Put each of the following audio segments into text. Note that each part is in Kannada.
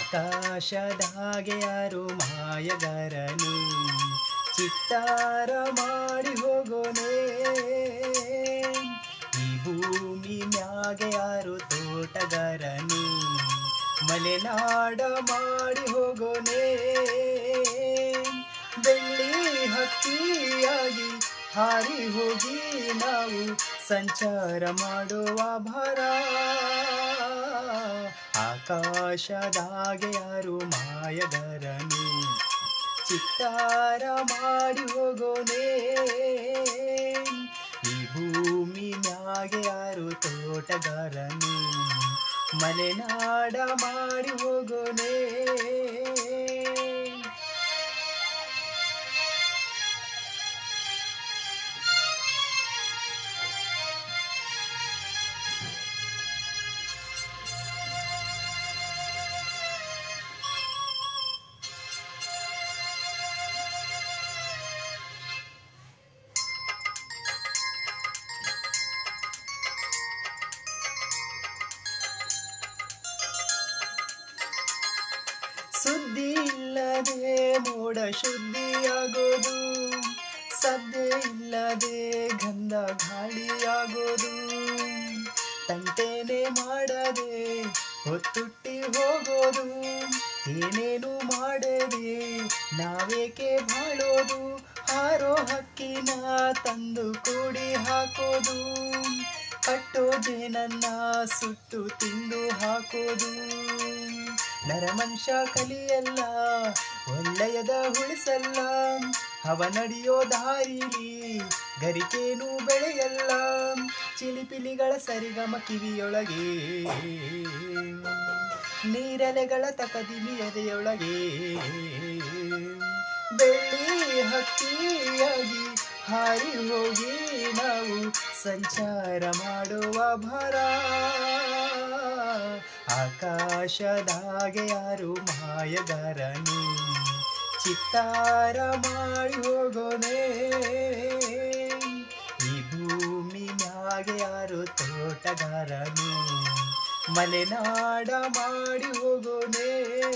ಆಕಾಶದಾಗೆ ಯಾರು ಮಾಯಗಾರನು ಚಿತ್ತಾರ ಮಾಡಿ ಹೋಗೋನೆ ಈ ಭೂಮಿ ಮ್ಯಾಗೆ ಯಾರು ತೋಟಗಾರನು ಮಲೆನಾಡ ಮಾಡಿ ಹೋಗೋನೆ ಬೆಳ್ಳಿ ಹಕ್ಕಿಯಾಗಿ ಹಾರಿ ಹೋಗಿ ನಾವು ಸಂಚಾರ ಮಾಡುವ ಭರ ಆಕಾಶದಾಗೆ ಯಾರು ಮಾಯಗಾರನು ಚಿತ್ತಾರ ಮಾಡಿ ಹೋಗೋನೆ ಈ ಭೂಮಿ ಮ್ಯಾಗೆ ಯಾರು ತೋಟಗಾರನು ಮಲೆನಾಡ ಮಾಡಿ ಹೋಗೋನೆ ಸುದ್ದಿ ಇಲ್ಲದೆ ಮೋಡ ಶುದ್ಧಿಯಾಗೋದು ಸದ್ದೆ ಇಲ್ಲದೆ ಗಂಧ ಗಾಳಿಯಾಗೋದು ತಂಟೆನೆ ಮಾಡದೆ ಹೊತ್ತುಟ್ಟಿ ಹೋಗೋದು ಏನೇನು ಮಾಡದೆ ನಾವೇಕೆ ಬಾಳೋದು ಹಾರೋ ಹಕ್ಕಿನ ತಂದು ಕೂಡಿ ಹಾಕೋದು ಕಟ್ಟೋ ಜೇನನ್ನ ಸುಟ್ಟು ತಿಂದು ಹಾಕೋದು ನರಮನುಷ್ಯ ಕಲಿಯಲ್ಲ ಒಳ್ಳೆಯದ ಉಳಿಸಲ್ಲ ಅವ ನಡೆಯೋ ದಾರಿಲಿ ಗರಿಕೇನು ಬೆಳೆಯಲ್ಲ ಚಿಲಿಪಿಲಿಗಳ ಸರಿಗಮ ಕಿವಿಯೊಳಗೆ ನೀರಲೆಗಳ ತಕದಿಮಿ ಎದೆಯೊಳಗೆ ಬೆಳ್ಳಿ ಹಕ್ಕಿಯಾಗಿ ಹಾರಿ ಹೋಗಿ ನಾವು ಸಂಚಾರ ಮಾಡುವ ಭರ ಆಕಾಶದಾಗೆ ಯಾರು ಮಾಯಗಾರನು ಚಿತ್ತಾರ ಮಾಡಿ ಹೋಗೋನೆ ಈ ಭೂಮಿ ಮ್ಯಾಗೆ ಯಾರು ತೋಟಗಾರನು ಮಲೆನಾಡ ಮಾಡಿ ಹೋಗೋನೆ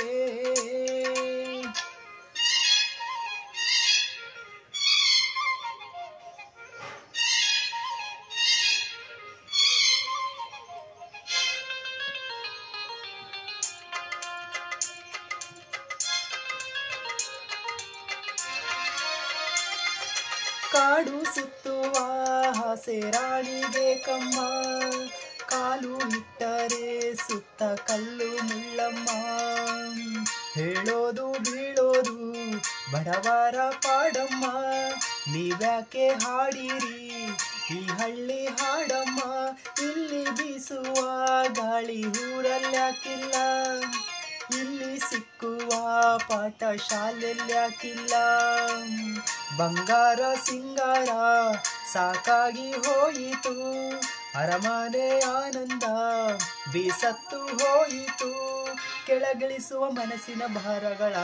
ಕಾಡು ಸುತ್ತುವ ಹಸೆ ರಾಣಿಗೆ ಕಮ್ಮ ಕಾಲು ಇಟ್ಟರೆ ಸುತ್ತ ಕಲ್ಲು ಮುಳ್ಳಮ್ಮ ಹೇಳೋದು ಬೀಳೋದು ಬಡವರ ಪಾಡಮ್ಮ ನೀವ್ಯಾಕೆ ಹಾಡಿರಿ ಈ ಹಳ್ಳಿ ಹಾಡಮ್ಮ ಇಲ್ಲಿ ಬೀಸುವ ಗಾಳಿ ಊರಲ್ಯಾಕಿಲ್ಲ ಇಲ್ಲಿ ಸಿಕ್ಕುವ ಪಾಠ ಶಾಲೆಲ್ಯಾಕಿಲ್ಲ ಬಂಗಾರ ಸಿಂಗಾರ ಸಾಕಾಗಿ ಹೋಯಿತು ಅರಮನೆ ಆನಂದ ಬೇಸತ್ತು ಹೋಯಿತು ಕೆಳಗಿಳಿಸುವ ಮನಸ್ಸಿನ ಭಾರಗಳ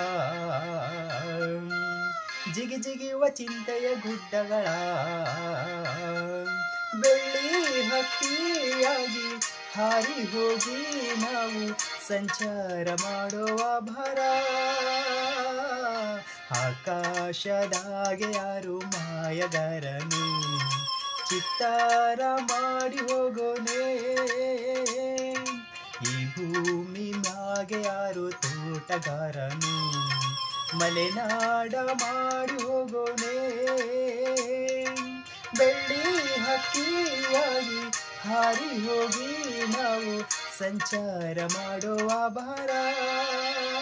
ಜಿಗಿ ಜಿಗಿಯುವ ಚಿಂತೆಯ ಗುಡ್ಡಗಳ ಬೆಳ್ಳಿ ಹಕ್ಕಿಯಾಗಿ ಹಾರಿ ಹೋಗಿ ನಾವು ಸಂಚಾರ ಮಾಡುವ ಭರ ಆಕಾಶದಾಗೆ ಯಾರು ಮಾಯಗಾರನು ಚಿತ್ತಾರ ಮಾಡಿ ಹೋಗೋನೆ ಈ ಭೂಮಿ ಮ್ಯಾಗೆ ಯಾರು ತೋಟಗಾರನು ಮಲೆನಾಡ ಮಾಡಿ ಹೋಗೋನೆ ಬೆಳ್ಳಿ ಹಕ್ಕಿಯಾಗಿ ಹಾರಿ ಹೋಗಿ ನಾವು ಸಂಚಾರ ಮಾಡುವ ಭಾರ